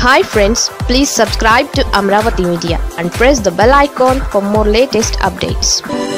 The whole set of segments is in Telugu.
hi friends please subscribe to Amaravati media and press the bell icon for more latest updates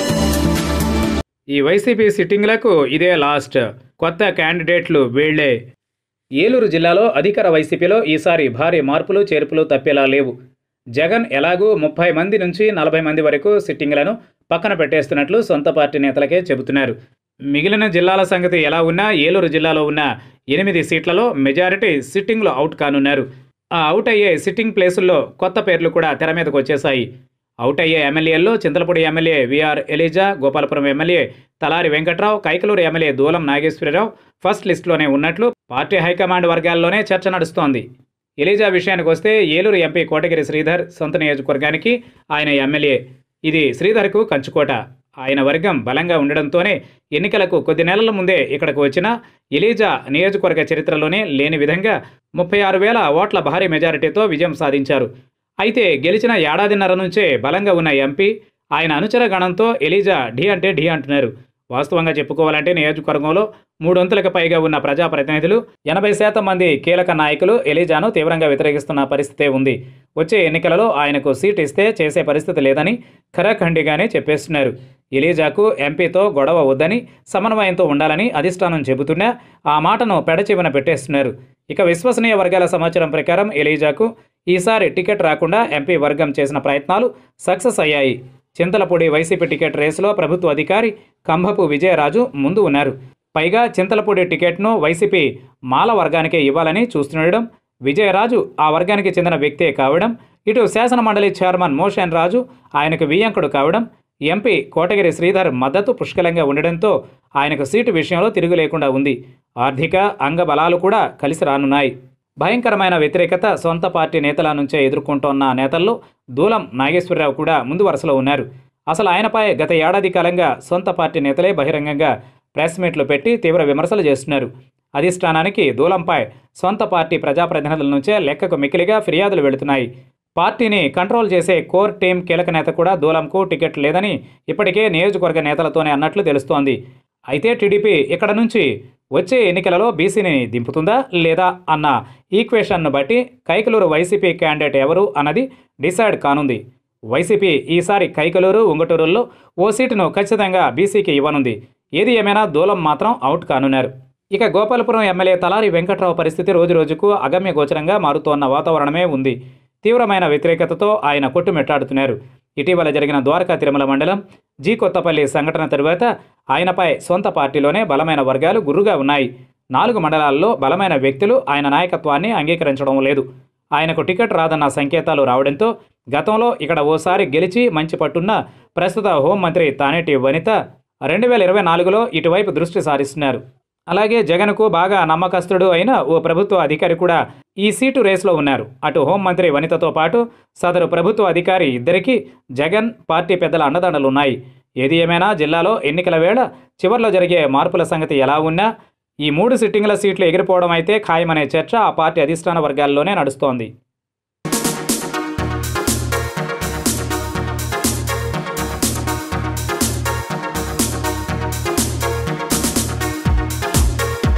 ఈ వైసీపీ సిట్టింగ్లకు ఇదే లాస్ట్ కొత్త క్యాండిడేట్లు వీళ్లే ఏలూరు జిల్లాలో అధికార వైసీపీలో ఈసారి భారీ మార్పులు చేర్పులు తప్పేలా లేవు జగన్ ఎలాగూ ముప్పై మంది నుంచి నలభై మంది వరకు సిట్టింగ్లను పక్కన పెట్టేస్తున్నట్లు సొంత పార్టీ నేతలకే చెబుతున్నారు మిగిలిన జిల్లాల సంగతి ఎలా ఉన్నా ఏలూరు జిల్లాలో ఉన్న ఎనిమిది సీట్లలో మెజారిటీ సిట్టింగ్లో అవుట్ కానున్నారు ఆ అవుట్ అయ్యే సిట్టింగ్ ప్లేసుల్లో కొత్త పేర్లు కూడా తెర మీదకు వచ్చేశాయి అవుట్ అయ్యే ఎమ్మెల్యేల్లో Chintalapudi MLA V R Eliza Gopalapuram MLA Talari Venkatrao Kaikaluru MLA Dulam Nageswararao first లిస్టులోనే ఉన్నట్లు పార్టీ హైకమాండ్ వర్గాల్లోనే చర్చ నడుస్తోంది ఎలిజా విషయానికి వస్తే ఏలూరు ఎంపీ కోటగిరి శ్రీధర్ సొంత నియోజకవర్గానికి ఆయన ఎమ్మెల్యే ఇది శ్రీధర్కు కంచుకోట ఆయన వర్గం బలంగా ఉండడంతోనే ఎన్నికలకు కొద్ది నెలల ముందే ఇక్కడకు వచ్చిన ఎలీజా నియోజకవర్గ చరిత్రలోనే లేని విధంగా ముప్పై ఆరు వేల ఓట్ల భారీ మెజారిటీతో విజయం సాధించారు అయితే గెలిచిన ఏడాదిన్నర నుంచే బలంగా ఉన్న ఎంపీ ఆయన అనుచర గణంతో ఎలీజా ఢీ అంటే ఢీ అంటున్నారు వాస్తవంగా చెప్పుకోవాలంటే నియోజకవర్గంలో మూడొంతులకు పైగా ఉన్న ప్రజాప్రతినిధులు ఎనభై శాతం మంది కీలక నాయకులు ఎలీజాను తీవ్రంగా వ్యతిరేకిస్తున్న పరిస్థితే ఉంది వచ్చే ఎన్నికలలో ఆయనకు సీట్ ఇస్తే చేసే పరిస్థితి లేదని ఖరాఖండిగానే చెప్పేస్తున్నారు ఎలీజాకు ఎంపీతో గొడవ వద్దని సమన్వయంతో ఉండాలని అధిష్టానం చెబుతున్నా ఆ మాటను పెడచెవిన పెట్టేస్తున్నారు ఇక విశ్వసనీయ వర్గాల సమాచారం ప్రకారం ఎలీజాకు ఈసారి టికెట్ రాకుండా ఎంపీ వర్గం చేసిన ప్రయత్నాలు సక్సెస్ అయ్యాయి చింతలపూడి వైసీపీ టికెట్ రేసులో ప్రభుత్వ అధికారి కంభపు విజయరాజు ముందు ఉన్నారు పైగా చింతలపూడి టికెట్ను వైసీపీ మాల వర్గానికే ఇవ్వాలని చూస్తుండడం విజయరాజు ఆ వర్గానికి చెందిన వ్యక్తే కావడం ఇటు శాసన మండలి చైర్మన్ మోషన్ రాజు ఆయనకు వియ్యంకుడు కావడం ఎంపీ కోటగిరి శ్రీధర్ మద్దతు పుష్కలంగా ఉండడంతో ఆయనకు సీటు విషయంలో తిరుగు లేకుండా ఉంది ఆర్థిక అంగబలాలు కూడా కలిసి రానున్నాయి భయంకరమైన వ్యతిరేకత సొంత పార్టీ నేతల నుంచే ఎదుర్కొంటోన్న నేతల్లో దూలం నాగేశ్వరరావు కూడా ముందు వరుసలో ఉన్నారు అసలు ఆయనపై గత ఏడాది కాలంగా సొంత పార్టీ నేతలే బహిరంగంగా ప్రెస్ మీట్లు పెట్టి తీవ్ర విమర్శలు చేస్తున్నారు అధిష్టానానికి దూలంపై సొంత పార్టీ ప్రజాప్రతినిధుల నుంచే లెక్కకు మికిలిగా ఫిర్యాదులు వెళుతున్నాయి పార్టీని కంట్రోల్ చేసే కోర్ టీం కీలక నేత కూడా దూలంకు టికెట్ లేదని ఇప్పటికే నియోజకవర్గ నేతలతోనే అన్నట్లు తెలుస్తోంది అయితే టీడీపీ ఇక్కడ నుంచి వచ్చే ఎన్నికలలో బీసీని దింపుతుందా లేదా అన్న ఈక్వేషన్ను బట్టి కైకలూరు వైసీపీ క్యాండిడేట్ ఎవరు అన్నది డిసైడ్ కానుంది వైసీపీ ఈసారి కైకలూరు ఉంగటూరుల్లో ఓ సీటును ఖచ్చితంగా బీసీకి ఇవ్వనుంది ఏది ఏమైనా దూలం మాత్రం అవుట్ కానున్నారు ఇక గోపాలపురం ఎమ్మెల్యే తలారి వెంకట్రావు పరిస్థితి రోజురోజుకు అగమ్య గోచరంగా మారుతోన్న వాతావరణమే ఉంది తీవ్రమైన వ్యతిరేకతతో ఆయన కొట్టుమెట్టాడుతున్నారు ఇటీవల జరిగిన ద్వారకా తిరుమల మండలం జీ కొత్తపల్లి సంఘటన తరువాత ఆయనపై సొంత పార్టీలోనే బలమైన వర్గాలు గుర్రుగా ఉన్నాయి నాలుగు మండలాల్లో బలమైన వ్యక్తులు ఆయన నాయకత్వాన్ని అంగీకరించడం లేదు ఆయనకు టికెట్ రాదన్న సంకేతాలు రావడంతో గతంలో ఇక్కడ ఓసారి గెలిచి మంచి పట్టున్న ప్రస్తుత హోంమంత్రి తానేటి వనిత రెండు వేల ఇరవై నాలుగులో ఇటువైపు దృష్టి సారిస్తున్నారు అలాగే జగన్కు బాగా నమ్మకస్తుడు అయిన ఓ ప్రభుత్వ అధికారి కూడా ఈ సీటు రేసులో ఉన్నారు అటు హోంమంత్రి వనితతో పాటు సదరు ప్రభుత్వ అధికారి ఇద్దరికీ జగన్ పార్టీ పెద్దల అండదండలు ఉన్నాయి ఏది ఏమైనా జిల్లాలో ఎన్నికల వేళ చివర్లో జరిగే మార్పుల సంగతి ఎలా ఉన్నా ఈ మూడు సిట్టింగ్ల సీట్లు ఎగిరిపోవడం అయితే ఖాయమనే చర్చ ఆ పార్టీ అధిష్టాన వర్గాల్లోనే నడుస్తోంది